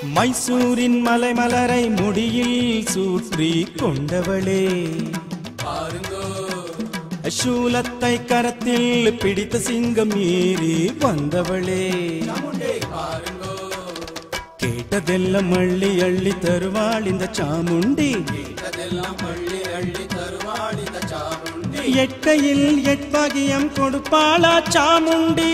மைசூரின் மலைமலரை முடியில் சூற்றி கொண்டவளே சூலத்தை கரத்தில் பிடித்த சிங்கம் ஏறி வந்தவளே கேட்டதெல்லாம் அள்ளி அள்ளி தருவாள் இந்த சாமுண்டி எட்டையில் எட்பாகியம் கொடுப்பாளா சாமுண்டி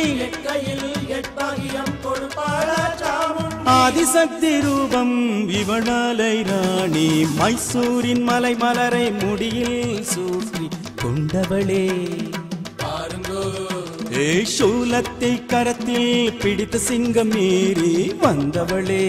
ஆதிசக்தி ரூபம் இவளாலை ராணி மைசூரின் மலை மலரை முடியில் சூற்றி கொண்டவளே ஏ சூலத்தை கரத்தில் பிடித்த சிங்கம் ஏறி வந்தவளே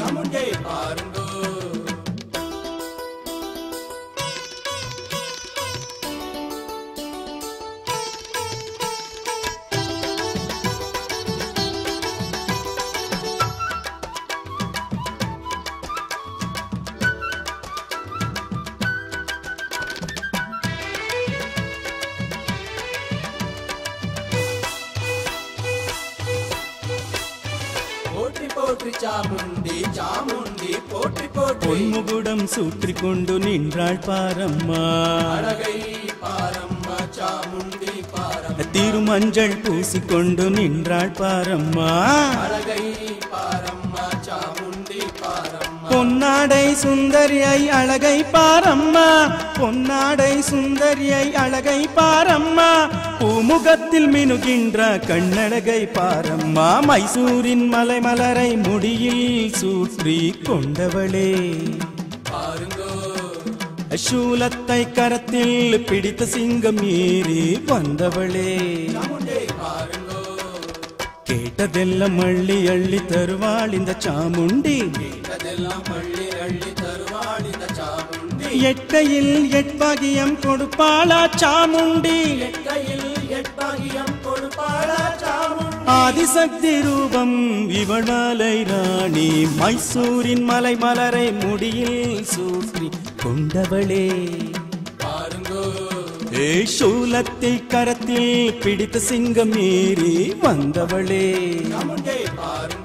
போற்றி போற்றி சாமுண்டி சாமுண்டி போற்றி போற்றி பொன்முகுடம் சூற்றி கொண்டு நின்றாள் பாரம்மா அழகை பாரம்மா சாமுண்டி பாரம் திருமஞ்சள் பூசிக்கொண்டு நின்றாள் பாரம்மா அழகை பாரம்மா சாமுண்டி பாரம்மா பொன்னாடை சுந்தரியை அழகை பாரம்மா பொன்னாடை சுந்தரியை அழகை பாரம்மா பூமுகத்தில் மினுகின்ற கண்ணழகை பாரம்மா மைசூரின் மலை மலரை முடியில் சூற்றி கொண்டவளே பாருங்கோ சூலத்தை கரத்தில் பிடித்த சிங்கம் ஏறி வந்தவளே சாமுண்டே பாருங்கோ கேட்டதெல்லாம் அள்ளி அள்ளி தருவாள் இந்த சாமுண்டி இதெல்லாம் அள்ளி அள்ளி தருவாள் இந்த சாமுண்டி எட்டையில் எட்பாகியம் கொடுப்பாளா சாமுண்டி கையில் எட்டாகியம் கொடுப்பாளா சாமுண்டி ஆதிசக்தி ரூபம் இவளாலை ராணி மைசூரின் மலை மலரை முடியில் சூற்றி கொண்டவளே பாருங்கோ ஏ சூலத்தை கரத்தில் பிடித்த சிங்கம் ஏறி வந்தவளே சாமுண்டே பாருங்கோ